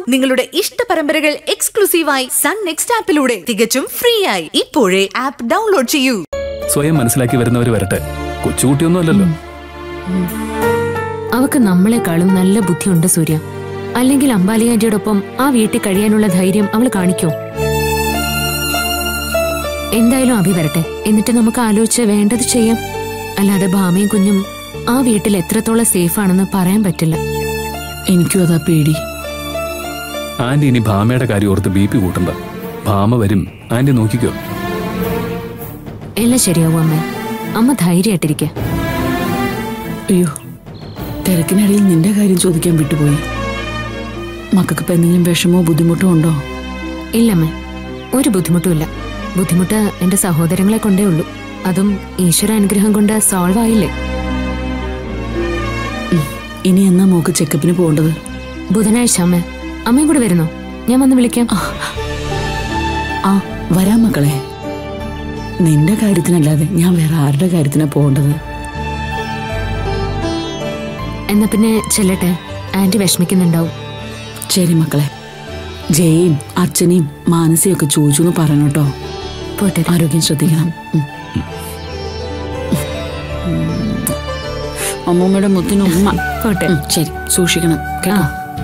നിങ്ങളുടെ ഇഷ്ട പരമ്പരകൾ എക്സ്ക്ലൂസീവായി സൺ നെക്സ്റ്റ് ആപ്പിലൂടെ തികച്ചും ഫ്രീ ആയി ഇപ്പോഴേ ആപ്പ് ഡൗൺലോഡ് ചെയ്യൂ സ്വയം മനസ്സിലാക്കി വരുന്നവർ വരട്ടെ കൊച്ചുകുട്ടിയൊന്നും അല്ലല്ലോ അവക്ക് നമ്മളെക്കാളും നല്ല ബുദ്ധിയുണ്ട് സൂര്യ അല്ലെങ്കിൽ അമ്പാലി ആന്റിയോടൊപ്പം ആ വീട്ടിൽ കഴിയാനുള്ള ധൈര്യം അവൾ കാണിക്കോ എന്തായാലും അഭി വരട്ടെ എന്നിട്ട് നമുക്ക് ആലോചിച്ച് വേണ്ടത് ചെയ്യാം അല്ലാതെ ഭാമയും കുഞ്ഞും ആ വീട്ടിൽ എത്രത്തോളം സേഫ് ആണെന്ന് പറയാൻ പറ്റില്ല എനിക്കും അതാ പേടി ആന്റി ഇനി ഭാമയുടെ കാര്യം ഓർത്ത് ബി പി കൂട്ടണ്ട ഭാമ വരും ആന്റി നോക്കിക്കോ എല്ലാം ശരിയാവും അമ്മ അമ്മ ധൈര്യമായിട്ടിരിക്ക അയ്യോ തിരക്കിനിടയിൽ നിന്റെ കാര്യം ചോദിക്കാൻ വിട്ടുപോയി മക്കൾക്ക് ഇപ്പൊ എന്തെങ്കിലും വിഷമോ ബുദ്ധിമുട്ടോ ഉണ്ടോ ഇല്ലമ്മ ഒരു ബുദ്ധിമുട്ടുമില്ല ബുദ്ധിമുട്ട് എന്റെ സഹോദരങ്ങളെ കൊണ്ടേ ഉള്ളൂ അതും ഈശ്വര അനുഗ്രഹം കൊണ്ട് സോൾവ് ആയില്ലേ ഇനി എന്നാ മോക്ക് ചെക്കപ്പിന് പോകേണ്ടത് ബുധനാഴ്ച അമ്മ അമ്മയും കൂടെ വരുന്നോ ഞാൻ വന്ന് വിളിക്കാം ആ വരാം മക്കളെ നിന്റെ കാര്യത്തിനല്ലാതെ ഞാൻ വേറെ ആരുടെ കാര്യത്തിനാ പോകേണ്ടത് എന്നാ പിന്നെ ചെല്ലട്ടെ ആന്റി വിഷമിക്കുന്നുണ്ടാവും ശരി മക്കളെ ജയയും അച്ഛനെയും മാനസിയും ഒക്കെ ചോദിച്ചു എന്ന് പറയണം കേട്ടോ പോട്ടെ ആരോഗ്യം ശ്രദ്ധിക്കണം ഉം. ഉം. അമ്മൂമ്മയുടെ മുത്തിന് ഉമ്മ പോട്ടെ ഉം, ശരി സൂക്ഷിക്കണം കേട്ടോ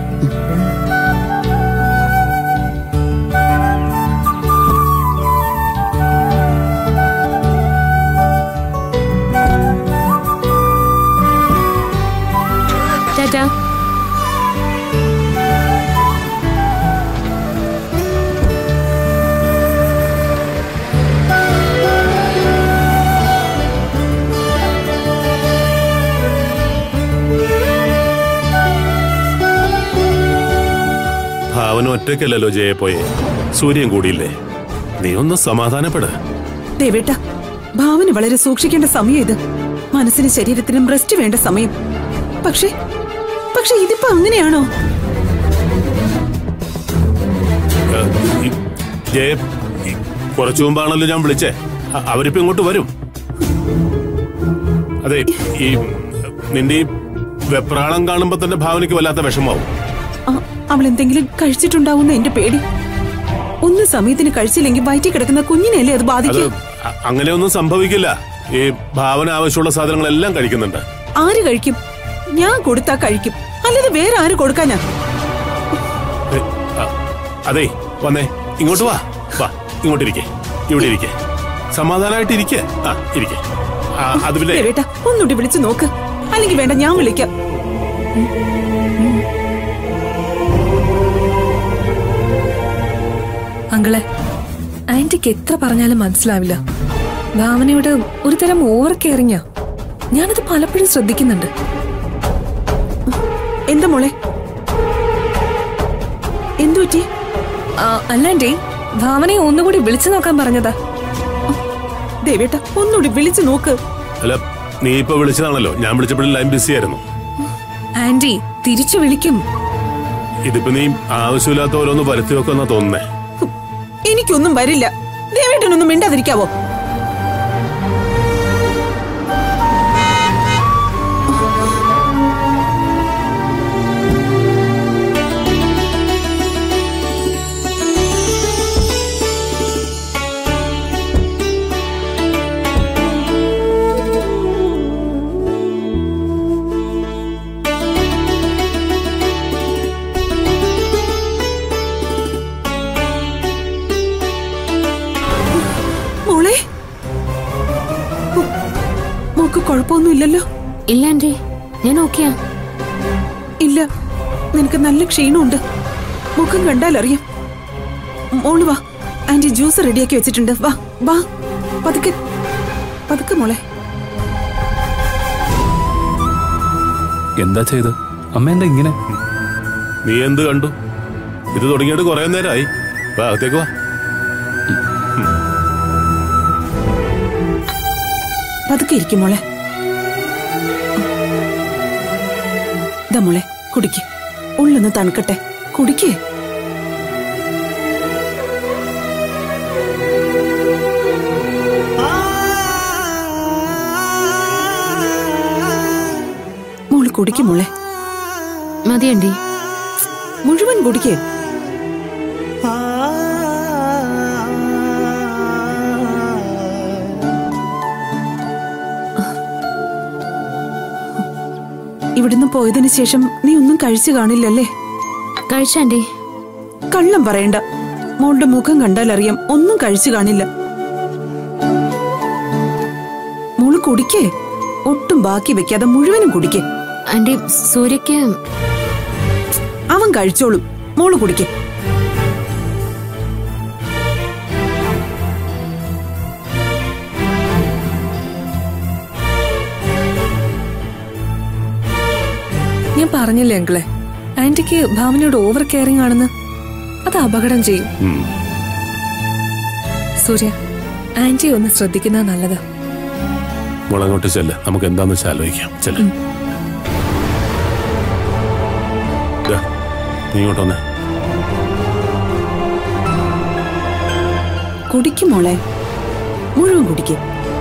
ടാറ്റാ ഭാവന ഒറ്റയ്ക്കല്ലല്ലോ ജയെ പോയെ സൂര്യൻ കൂടിയില്ലേ നീ ഒന്ന് സമാധാനപ്പെട് ദേവേട്ട ഭാവന വളരെ സൂക്ഷിക്കേണ്ട സമയം ഇത് മനസ്സിനും ശരീരത്തിനും റെസ്റ്റ് വേണ്ട സമയം പക്ഷേ പക്ഷെ ഇതിപ്പോ അങ്ങനെയാണോ ഏ, ഈ ജയ ഈ കുറച്ചു മുമ്പാണല്ലോ ഞാൻ വിളിച്ചേ അ- അവരിപ്പോ ഇങ്ങോട്ട് വരും അതെ ഈ നിന്റെ ഈ വെപ്രാളം കാണുമ്പോ തന്നെ ഭാവനയ്ക്ക് വല്ലാത്ത വിഷമാവും ആ, അവൾ എന്തെങ്കിലും കഴിച്ചിട്ടുണ്ടാവുന്ന എന്റെ പേടി ഒന്ന് സമയത്തിന് കഴിച്ചില്ലെങ്കിൽ വയറ്റി കിടക്കുന്ന കുഞ്ഞിനെയല്ലേ അത് അത് ബാധിക്കും അ- അങ്ങനെയൊന്നും സംഭവിക്കില്ല ഈ ഭാവന ആവശ്യമുള്ള സാധനങ്ങളെല്ലാം കഴിക്കുന്നുണ്ട് ആര് കഴിക്കും ഞാൻ കൊടുത്താ കഴിക്കും അല്ലാതെ വേറെ ആര് കൊടുക്കാനാ ഏ, അ- അതെ വന്നേ ഇങ്ങോട്ട് വാ വാ ഇങ്ങോട്ട് ഇരിക്കേ ഇവിടെ ഇരിക്കേ സമാധാനമായിട്ട് ഇരിക്കേ ആ ഇരിക്കേ ആ, അത് പിന്നെ ദേവേട്ട ഒന്നുകൂടി വിളിച്ചു നോക്ക് അല്ലെങ്കിൽ വേണ്ട ഞാൻ വിളിക്കാം അങ്കളെ ആന്റിക്ക് എത്ര പറഞ്ഞാലും മനസ്സിലാവില്ല ഭാവനയോട് ഒരു തരം ഓവർ കെയറിങ്ങാ ഞാനത് പലപ്പോഴും ശ്രദ്ധിക്കുന്നുണ്ട് എന്താ മോളെ എന്തു പറ്റി ആ, അല്ല ആന്റി ഭാവനയെ ഒന്നുകൂടി വിളിച്ചു നോക്കാൻ പറഞ്ഞതാ ദേവേട്ട ഒന്നുകൂടി വിളിച്ചു നോക്ക് അല്ല നീ ഇപ്പൊ വിളിച്ചതാണല്ലോ ഞാൻ വിളിച്ചപ്പോഴും ലൈൻ ബിസി ആയിരുന്നു ആന്റി തിരിച്ചു വിളിക്കും ഇതിപ്പോ നീ ആവശ്യമില്ലാത്ത ഓരോന്ന് വരുത്തി വെക്കുന്ന തോന്നുന്നേ ഹും, എനിക്കൊന്നും വരില്ല ദേവേട്ടനൊന്നും മിണ്ടാതിരിക്കാവോ മോളെ ഹും, മോക്ക് കുഴപ്പമൊന്നുമില്ലല്ലോ ഇല്ല ആന്റി ഞാൻ ഓക്കെയാ ഇല്ല നിനക്ക് നല്ല ക്ഷീണമുണ്ട് മുഖം കണ്ടാൽ അറിയാം മോള് വാ ആന്റി ജ്യൂസ് റെഡിയാക്കി വെച്ചിട്ടുണ്ട് വാ വാ പതുക്കെ പതുക്കെ മോളെ എന്താ ചെയ്ത് അമ്മ എന്താ ഇങ്ങനെ നീ എന്ത് കണ്ടു ഇത് തുടങ്ങിയിട്ട് കുറെ നേരമായി വാ അകത്തേക്ക് വാ പതുക്കെ ഇരിക്കും മോളെ ഇതാ മോളെ കുടിക്ക് ഉള്ളൊന്ന് തണുക്കട്ടെ കുടിക്കേ മോള് കുടിക്കും മോളെ മതി ആന്റി മുഴുവൻ കുടിക്കേ ഇവിടുന്ന് പോയതിനു ശേഷം നീ ഒന്നും കഴിച്ചു കാണില്ലല്ലേ കഴിച്ചാൻറ്റി കള്ളം പറയണ്ട മോളുടെ മുഖം കണ്ടാൽ അറിയാം ഒന്നും കഴിച്ചു കാണില്ല മോള് കുടിക്കേ ഒട്ടും ബാക്കി വെക്കാതെ മുഴുവനും കുടിക്കേ ആന്റി സൂര്യക്ക് അവൻ കഴിച്ചോളും മോള് കുടിക്കേ ഞാൻ പറഞ്ഞില്ലേ അങ്കിളെ ആന്റിക്ക് ഭാവനയോട് ഓവർ കെയറിംഗ് ആണെന്ന് അത് അപകടം ചെയ്യും ഉം. സൂര്യ ആന്റി ഒന്ന് ശ്രദ്ധിക്കുന്ന നല്ലതാ മുളങ്ങോട്ട് ചെല്ല നമുക്ക് എന്താന്ന് വെച്ചാൽ ആലോചിക്കാം ചെല്ല ദാ, നീ ഇങ്ങോട്ട് വന്നേ കുടിക്കും മോളെ മുഴുവൻ കുടിക്കേ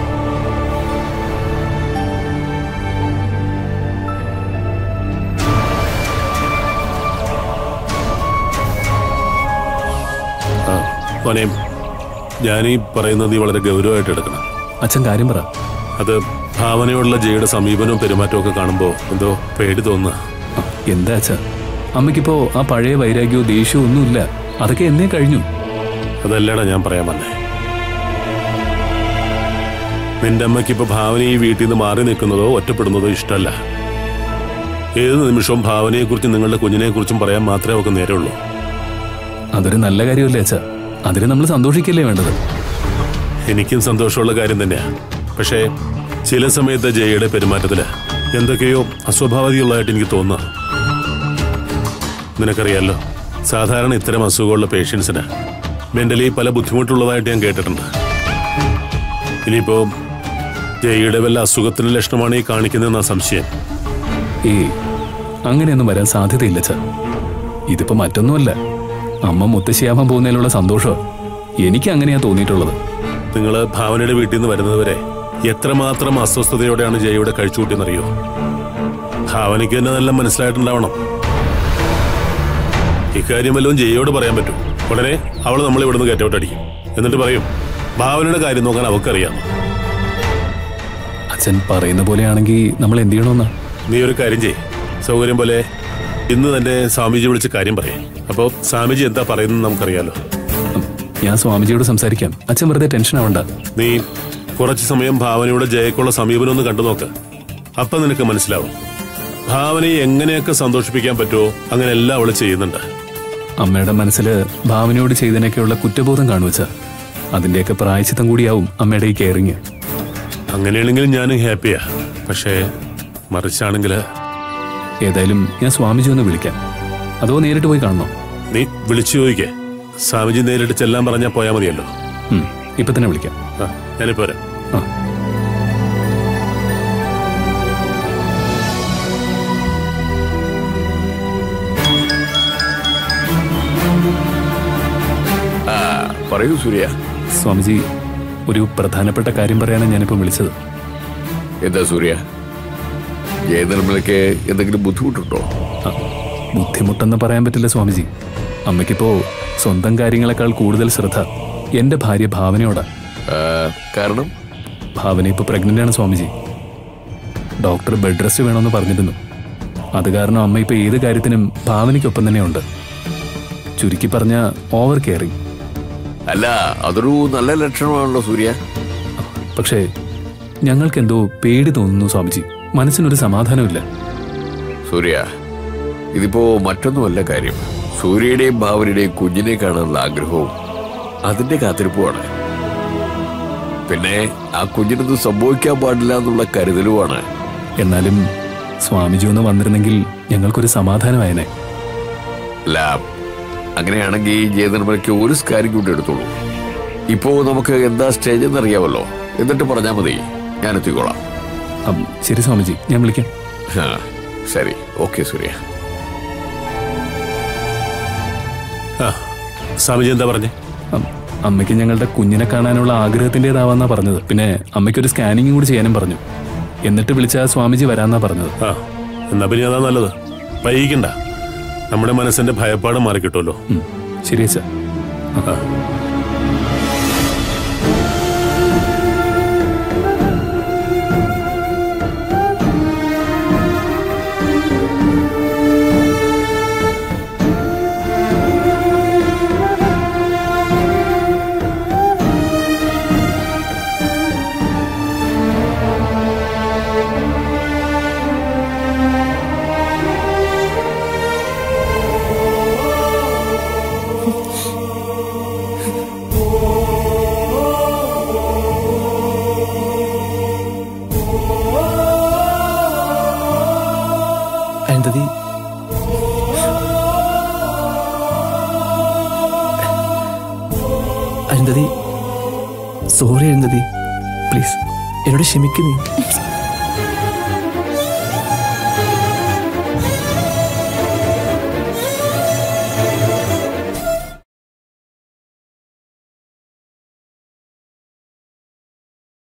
ആ മോനെ ഞാനീ പറയുന്നത് നീ വളരെ ഗൗരവമായിട്ട് എടുക്കണം അച്ഛൻ കാര്യം പറ അത് ഭാവനയോടുള്ള ജയുടെ സമീപനവും പെരുമാറ്റവും ഒക്കെ കാണുമ്പോൾ എന്തോ പേടി തോന്നുക ആ, എന്താ അച്ഛാ അമ്മയ്ക്കിപ്പോ ആ പഴയ വൈരാഗ്യവും ദേഷ്യവും ഒന്നുമില്ല അതൊക്കെ എന്നേ കഴിഞ്ഞു അതല്ലടാ ഞാൻ പറയാൻ വന്നേ നിന്റെ അമ്മയ്ക്ക് ഇപ്പൊ ഭാവന ഈ വീട്ടിൽ നിന്ന് മാറി നിൽക്കുന്നതോ ഒറ്റപ്പെടുന്നതോ ഇഷ്ടമല്ല ഏത് നിമിഷവും ഭാവനയെക്കുറിച്ചും നിങ്ങളുടെ കുഞ്ഞിനെക്കുറിച്ചും പറയാൻ മാത്രമേ അവർക്ക് നേരമുള്ളൂ അതൊരു നല്ല കാര്യമല്ലേ അച്ഛാ അതിന് നമ്മൾ സന്തോഷിക്കല്ലേ വേണ്ടത് എനിക്കും സന്തോഷമുള്ള കാര്യം തന്നെയാ പക്ഷേ ചില സമയത്ത് ജയയുടെ പെരുമാറ്റത്തില് എന്തൊക്കെയോ അസ്വാഭാവികമുള്ളതായിട്ട് എനിക്ക് തോന്നുക നിനക്കറിയാലോ സാധാരണ ഇത്തരം അസുഖമുള്ള പേഷ്യൻസിന് മെന്റലി പല ബുദ്ധിമുട്ടുള്ളതായിട്ട് ഞാൻ കേട്ടിട്ടുണ്ട് ഇനിയിപ്പോ ജയയുടെ വല്ല അസുഖത്തിന്റെ ലക്ഷണമാണ് ഈ കാണിക്കുന്നതെന്നാ സംശയം ഏയ് അങ്ങനെയൊന്നും വരാൻ സാധ്യതയില്ല അച്ഛാ ഇതിപ്പോ മറ്റൊന്നുമല്ല അമ്മ മുത്തശ്ശിയാവാൻ പോകുന്നതിലുള്ള സന്തോഷം എനിക്ക് അങ്ങനെയാ തോന്നിയിട്ടുള്ളത് നിങ്ങൾ ഭാവനയുടെ വീട്ടിൽ നിന്ന് വരുന്നതുവരെ എത്രമാത്രം അസ്വസ്ഥതയോടെയാണ് ജയയുടെ കഴിച്ചുകൂട്ടിയെന്നറിയോ ഭാവനയ്ക്ക് തന്നെ നല്ല മനസ്സിലായിട്ടുണ്ടാവണം ഇക്കാര്യം വല്ലതും ജയയോട് പറയാൻ പറ്റും ഉടനെ അവൾ നമ്മൾ ഇവിടുന്ന് കയറ്റോട്ടടിക്കും എന്നിട്ട് പറയും ഭാവനയുടെ കാര്യം നോക്കാൻ അവൾക്കറിയാം അച്ഛൻ പറയുന്ന പോലെയാണെങ്കിൽ നമ്മൾ എന്ത് ചെയ്യണമെന്നാ നീ ഒരു കാര്യം ചെയ് സൗകര്യം പോലെ ഇന്ന് തന്നെ സ്വാമിജി വിളിച്ച് കാര്യം പറയും അപ്പോൾ സ്വാമിജി എന്താ പറയുന്നത് നമുക്കറിയാലോ ഉം, ഞാൻ സ്വാമിജിയോട് സംസാരിക്കാം അച്ഛൻ വെറുതെ ടെൻഷൻ ആവണ്ട നീ കുറച്ച് സമയം ഭാവനയുടെ ജയക്കുള്ള സമീപനം ഒന്ന് കണ്ടു നോക്ക് അപ്പൊ നിനക്ക് മനസ്സിലാവും ഭാവനയെ എങ്ങനെയൊക്കെ സന്തോഷിപ്പിക്കാൻ പറ്റുമോ അങ്ങനെ എല്ലാം അവള് ചെയ്യുന്നുണ്ട് അമ്മയുടെ മനസ്സിൽ ഭാവനയോട് ചെയ്തതിനൊക്കെയുള്ള കുറ്റബോധം കാണുവച്ച അതിന്റെയൊക്കെ പ്രായച്ചിത്തം കൂടിയാവും അമ്മയുടെ ഈ കെയറിങ് അങ്ങനെയാണെങ്കിൽ ഞാനും ഹാപ്പിയാ പക്ഷേ മറിച്ചാണെങ്കിൽ ഏതായാലും ഞാൻ സ്വാമിജി ഒന്ന് വിളിക്കാം അതോ നേരിട്ട് പോയി കാണണോ നീ വിളിച്ചു ചോദിക്കേ സ്വാമിജി നേരിട്ട് ചെല്ലാൻ പറഞ്ഞാൽ പോയാൽ മതിയല്ലോ ഉം, ഇപ്പൊ തന്നെ വിളിക്കാം ആ ഞാനിപ്പോ വരാം ആ പറയൂ സൂര്യ സ്വാമിജി ഒരു പ്രധാനപ്പെട്ട കാര്യം പറയാനാണ് ഞാനിപ്പോൾ വിളിച്ചത് എന്താ സൂര്യ ജയനിർമ്മലയ്ക്ക് എന്തെങ്കിലും ബുദ്ധിമുട്ടുണ്ടോ ആ, ബുദ്ധിമുട്ടെന്ന് പറയാൻ പറ്റില്ല സ്വാമിജി അമ്മയ്ക്കിപ്പോ സ്വന്തം കാര്യങ്ങളെക്കാൾ കൂടുതൽ ശ്രദ്ധ എന്റെ ഭാര്യ ഭാവനയോടാ ആ, കാരണം ഭാവന ഇപ്പൊ പ്രഗ്നന്റ് ആണ് സ്വാമിജി ഡോക്ടർ ബെഡ് റെസ്റ്റ് വേണമെന്ന് പറഞ്ഞിരുന്നു അത് കാരണം അമ്മ ഇപ്പൊ ഏത് കാര്യത്തിനും ഭാവനയ്ക്കൊപ്പം തന്നെയുണ്ട് ചുരുക്കി പറഞ്ഞ ഓവർ കെയറിങ് അല്ല അതൊരു നല്ല ലക്ഷണമാണല്ലോ സൂര്യ പക്ഷേ ഞങ്ങൾക്കെന്തോ പേടി തോന്നുന്നു സ്വാമിജി മനസ്സിനൊരു സമാധാനമില്ല സൂര്യ ഇതിപ്പോ മറ്റൊന്നുമല്ല കാര്യം സൂര്യയുടെയും ഭാവനയുടെയും കുഞ്ഞിനെ കാണാനുള്ള ആഗ്രഹവും അതിന്റെ കാത്തിരിപ്പുമാണ് പിന്നെ ആ കുഞ്ഞിനൊന്നും സംഭവിക്കാൻ പാടില്ല എന്നുള്ള കരുതലുമാണ് എന്നാലും സ്വാമിജി ഒന്ന് വന്നിരുന്നെങ്കിൽ ഞങ്ങൾക്കൊരു സമാധാനമായനെ അല്ല അങ്ങനെയാണെങ്കിൽ ജയനിർമ്മലയ്ക്ക് ഒരു കാര്യം കൂടി എടുത്തോളൂ ഇപ്പോ നമുക്ക് എന്താ സ്റ്റേജ് എന്നറിയാമല്ലോ എന്നിട്ട് പറഞ്ഞാൽ മതി ഞാൻ എത്തിക്കോളാം അം, ശരി സ്വാമിജി ഞാൻ വിളിക്കാം ആ, ശരി ഓക്കെ സൂര്യ ആ സ്വാമിജി എന്താ പറഞ്ഞേ അം, അമ്മയ്ക്ക് ഞങ്ങളുടെ കുഞ്ഞിനെ കാണാനുള്ള ആഗ്രഹത്തിൻ്റെതാവാന്നാ പറഞ്ഞത് പിന്നെ അമ്മയ്ക്കൊരു സ്കാനിങ്ങും കൂടി ചെയ്യാനും പറഞ്ഞു എന്നിട്ട് വിളിച്ച സ്വാമിജി വരാന്നാ പറഞ്ഞത് ആ എന്നാ പിന്നെ അതാ നല്ലത് വൈകിക്കണ്ട നമ്മുടെ മനസ്സിന്റെ ഭയപ്പാട് മാറിക്കിട്ടുമല്ലോ ഉം, ശരി അച്ഛാ ആ അരുന്ധതി സോറി അരുന്ധതി പ്ലീസ് എന്നോട് ക്ഷമിക്കുന്നേ